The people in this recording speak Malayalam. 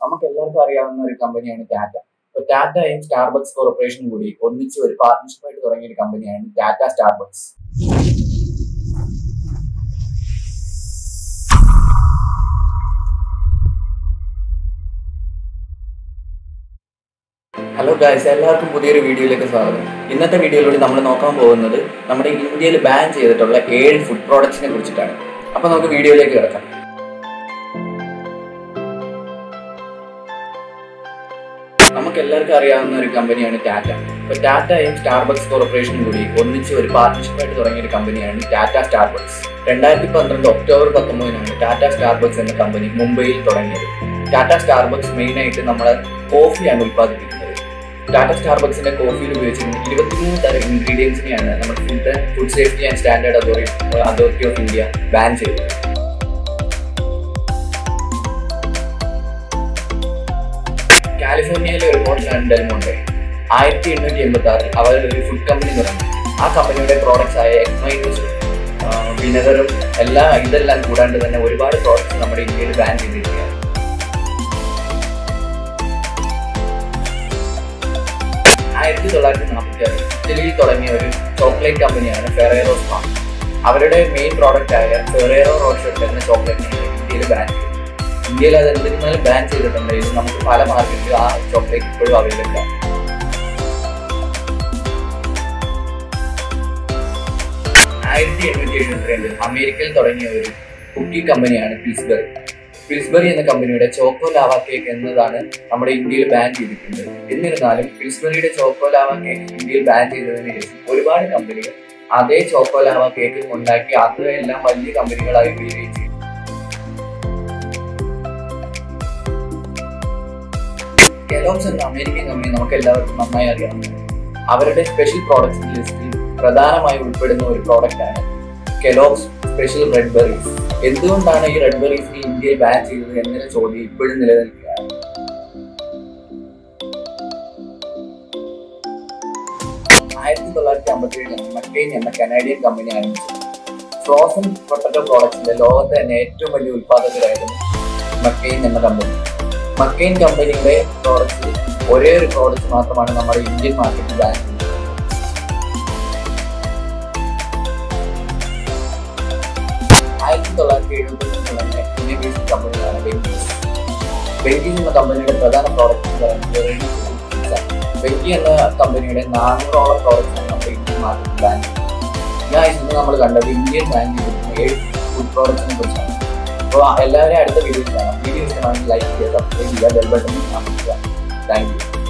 നമുക്ക് എല്ലാവർക്കും അറിയാവുന്ന ഒരു കമ്പനിയാണ് ടാറ്റ അപ്പൊ ടാറ്റയും സ്റ്റാർബക്സ് കോർപ്പറേഷനും കൂടി ഒന്നിച്ച് ഒരു പാർട്ട്ണർഷിപ്പ് ആയിട്ട് തുടങ്ങിയ ഒരു കമ്പനിയാണ് ടാറ്റ സ്റ്റാർബക്സ് ഹലോ ഗായ്സ് എല്ലാവർക്കും പുതിയൊരു വീഡിയോയിലേക്ക് സ്വാഗതം ഇന്നത്തെ വീഡിയോയിലൂടെ നമ്മൾ നോക്കാൻ പോകുന്നത് നമ്മുടെ ഇന്ത്യയിൽ ബാൻ ചെയ്തിട്ടുള്ള ഏഴ് ഫുഡ് പ്രോഡക്ട്സിനെ കുറിച്ചിട്ടാണ് അപ്പൊ നമുക്ക് വീഡിയോയിലേക്ക് കിടക്കാം നമുക്ക് എല്ലാവർക്കും അറിയാവുന്ന ഒരു കമ്പനിയാണ് ടാറ്റ അപ്പൊ ടാറ്റയും സ്റ്റാർബക്സ് കോർപ്പറേഷനും കൂടി ഒന്നിച്ച് ഒരു പാർട്ട്ണർഷിപ്പ് ആയിട്ട് തുടങ്ങിയ ഒരു കമ്പനിയാണ് ടാറ്റ സ്റ്റാർബക്സ് രണ്ടായിരത്തി പന്ത്രണ്ട് ഒക്ടോബർ പത്തൊമ്പതിനാണ് ടാറ്റ സ്റ്റാർബക്സ് എന്ന കമ്പനി മുംബൈയിൽ തുടങ്ങിയത് ടാറ്റ സ്റ്റാർബക്സ് മെയിൻ ആയിട്ട് നമ്മൾ കോഫിയാണ് ഉൽപ്പാദിപ്പിക്കുന്നത് ടാറ്റ സ്റ്റാർബക്സിന്റെ കോഫിയിൽ ഉപയോഗിച്ചിരുന്ന ഇരുപത്തിമൂന്ന് തരം ഇൻഗ്രീഡിയൻസിനെയാണ് നമ്മുടെ food food safety and standard authority authority of India ban ചെയ്തത് കാലിഫോർണിയയിലെ ഒരു ഹോട്ടലാണ് ഡെൽമോണ്ടെ ആയിരത്തി എണ്ണൂറ്റി എൺപത്തി ആറിൽ അവർ ഒരു ഫുഡ് കമ്പനി തുടങ്ങി ആ കമ്പനിയുടെ പ്രോഡക്ട്സ് ആയ എക്മൈനൂസും വിനെഗറും എല്ലാം ഇതെല്ലാം കൂടാണ്ട് തന്നെ ഒരുപാട് പ്രോഡക്ട്സ് നമ്മുടെ ഇന്ത്യയിൽ ബാൻ ചെയ്തിരിക്കുകയാണ് ആയിരത്തി തൊള്ളായിരത്തി നാൽപ്പത്തി ആറിൽ ഇറ്റലിയിൽ തുടങ്ങിയ ഒരു ചോക്ലേറ്റ് കമ്പനിയാണ് ഫെറേറോ സ്പാൺ അവരുടെ മെയിൻ പ്രോഡക്റ്റ് ആയ ഫെറേറോ റോഷോട്ട് എന്ന ചോക്ലേറ്റിനെ ഇന്ത്യയിൽ ബാൻ ചെയ്തു ഇന്ത്യയിൽ അത് എന്നിരുന്നാലും ബാൻ ചെയ്തിട്ടുണ്ടെങ്കിലും നമുക്ക് പല മാർക്കറ്റിലും ആ ചോക്ലേറ്റ് ഇപ്പോഴും അവൈലബിൾ ആണ് ആയിരത്തി എണ്ണൂറ്റി എഴുപത്തി രണ്ടിൽ അമേരിക്കയിൽ തുടങ്ങിയ ഒരു കുക്കി കമ്പനിയാണ് പിൽസ്ബറി പിൽസ്ബറി എന്ന കമ്പനിയുടെ ചോക്കോ ലാവ കേക്ക് എന്നതാണ് നമ്മുടെ ഇന്ത്യയിൽ ബാൻ ചെയ്തിട്ടുണ്ട് എന്നിരുന്നാലും പിൽസ്ബറിയുടെ ചോക്കോ ലാവ കേക്ക് ഇന്ത്യയിൽ ബാൻ ചെയ്തതിനു ശേഷം ഒരുപാട് കമ്പനികൾ അതേ ചോക്കോ ലാവ കേക്ക് ഉണ്ടാക്കി അതെല്ലാം വലിയ കമ്പനികളായി ഉപയോഗിച്ചു കെലോക്സ് എന്ന അമേരിക്കൻ കമ്പനി നമുക്ക് എല്ലാവർക്കും നന്നായി അറിയാം അവരുടെ സ്പെഷ്യൽ പ്രോഡക്ട്സിന്റെ ലിസ്റ്റിൽ പ്രധാനമായി ഉൾപ്പെടുന്ന ഒരു പ്രോഡക്റ്റ് ആണ് കെലോക്സ് സ്പെഷ്യൽ റെഡ് ബെറീസ് എന്തുകൊണ്ടാണ് ഈ റെഡ് ബെറീസിനെ ഇന്ത്യയിൽ ബാൻ ചെയ്തത് എന്നൊരു ചോദ്യം ഇപ്പോഴും നിലനിൽക്കുകയാണ് ആയിരത്തി തൊള്ളായിരത്തി അമ്പത്തി ഏഴിലാണ് മക്കെയിൻ എന്ന കനേഡിയൻ കമ്പനി ആരംഭിച്ചത് ഫ്രോസൺ പൊട്ടറ്റോ പ്രോഡക്ട്സിന്റെ ലോകത്തെ തന്നെ ഏറ്റവും വലിയ ഉത്പാദകരായിരുന്നു മക്കെയിൻ എന്ന കമ്പനി മക്കെയിൻ കമ്പനിയുടെ പ്രോഡക്ട്സ് ഒരേ ഒരു പ്രോഡക്റ്റ് മാത്രമാണ് നമ്മുടെ ഇന്ത്യൻ മാർക്കറ്റിൽ ബാൻ ചെയ്തത് ആയിരത്തി തൊള്ളായിരത്തി എഴുപത്തി മൂന്നിൽ തന്നെ ഇന്ത്യൻ ബേസ്ഡ് കമ്പനിയാണ് വെങ്കീസ് വെങ്കീസ് എന്ന കമ്പനിയുടെ പ്രധാന പ്രോഡക്റ്റ് എന്ന് പറയുന്നത് റെഡി വെങ്കി എന്ന കമ്പനിയുടെ നാനൂറോളം പ്രോഡക്റ്റ്സ് നമ്മുടെ ഇന്ത്യൻ മാർക്കറ്റിൽ ബാൻ ചെയ്തത് ഞാൻ ഇന്ന് നമ്മൾ കണ്ടത് ഇന്ത്യൻ ബാൻ ചെയ്തിരിക്കുന്ന ഏഴ് ഫുഡ് പ്രോഡക്ട്സിനെ കുറിച്ചാണ് അപ്പോൾ എല്ലാവരെയും അടുത്ത വീഡിയോസ് കാണാം വീഡിയോ ഇഷ്ടമാണെങ്കിൽ ലൈക്ക് ചെയ്യുക സബ്സ്ക്രൈബ് ചെയ്യുക ബെൽ ബട്ടൺ അമർത്തുക താങ്ക് യു